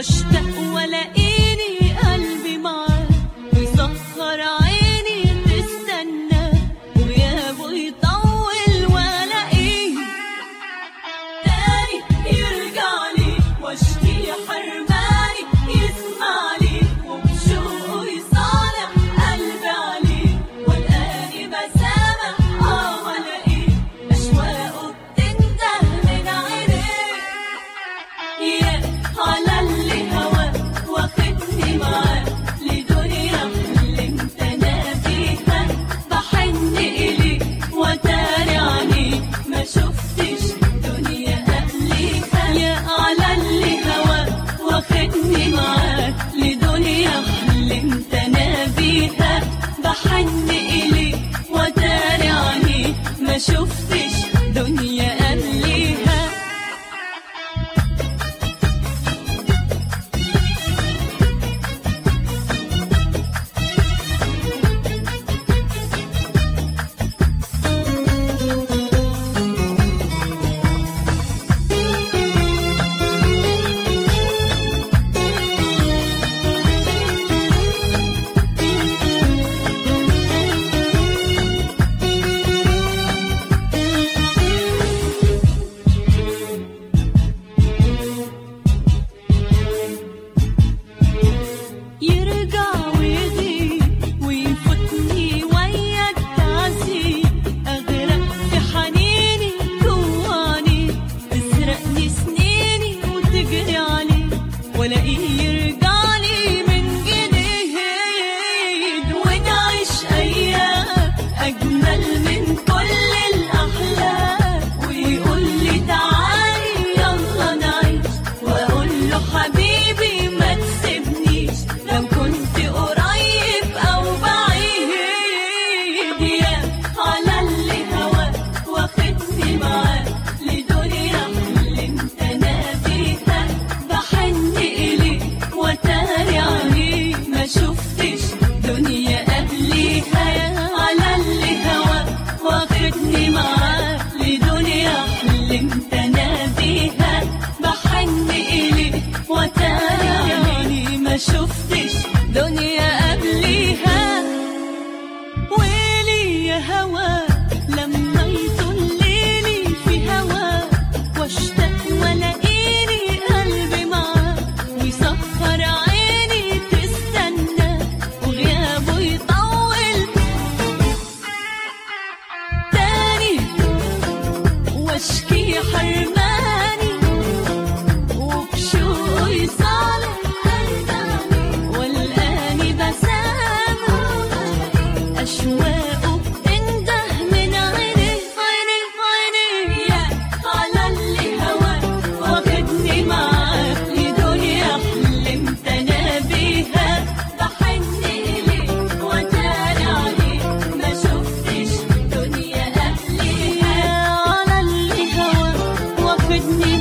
واشتاق والاقيني قلبي معاه ويسخر عيني تستنى وغيابه يطول والاقيه تاني يرجع لي واشكي حرماني يسمع لي وبشوقه يصالح قلبي عليه والاني بسامح اه والاقيه اشواقه بتنده من عينيه يا على اللي هواه واخدني معاه لدنيا حلمت انا فيها بحن اليه وتاني عليه ما شفتش دنيا قبليها يا على اللي هواه واخدني معاه لدنيا حلمت انا فيها بحن اليه وتاني عليه ما شفتش دنيا قبليها يرجع ويغيب ويفوتني ويا التعذيب اغرق في حنيني جواني تسرقني سنيني وتجري عليه والاقيه يرجع لي من جديد ونعيش ايام اجمل من كل الاحلام ويقول لي تعالي يلا نعيش واقول له حبيبي ما تسيبنيش لو كنت قريب او بعيد يا على اللي هواه واخدني معاه لدنيا حلمت انا فيها بحن اليه وتاري عليه ما شفتش دنيا قبليها يا على اللي هواه واخدني معاه لدنيا حلمت انا فيها بحن اليه وتاري عليه ما شفتش دنيا قبليها ويلي يا هوا لما يطليلي في هوا واشتاق والاقيني قلبي معاه ويسخر عيني تستنى وغيابه يطول تاني واشكي حرماني وبشوقه يصالح قلبي والاني بسامح أشواقه بتنده من عيني عيني عيني يا على اللي هواه واخدني معاه لدنيا حلمت أنا بيها بحن إليه وتاني عليه ما شفتش دنيا قبليها على اللي هواه واخدني